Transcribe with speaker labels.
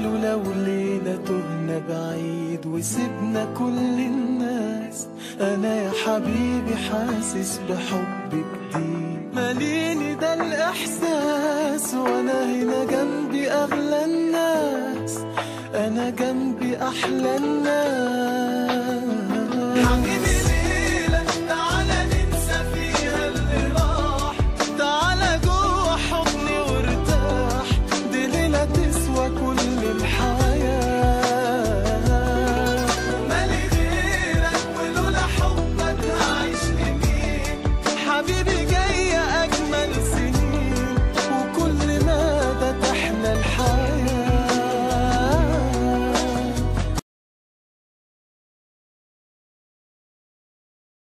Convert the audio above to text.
Speaker 1: قالوا لو ليلة تهنا بعيد وسبنا كل الناس أنا يا حبيبي حاسس بحب جديد ماليني ده الإحساس وأنا هنا جنبي أغلى الناس أنا جنبي أحلى الناس حبيبي ليلة تعالى ننسى فيها اللي راح تعالى جوه حضني وارتاح دي ليلة تسوى كل الحياة مالي غيرك ولولا حبك هعيش لمين حبيبي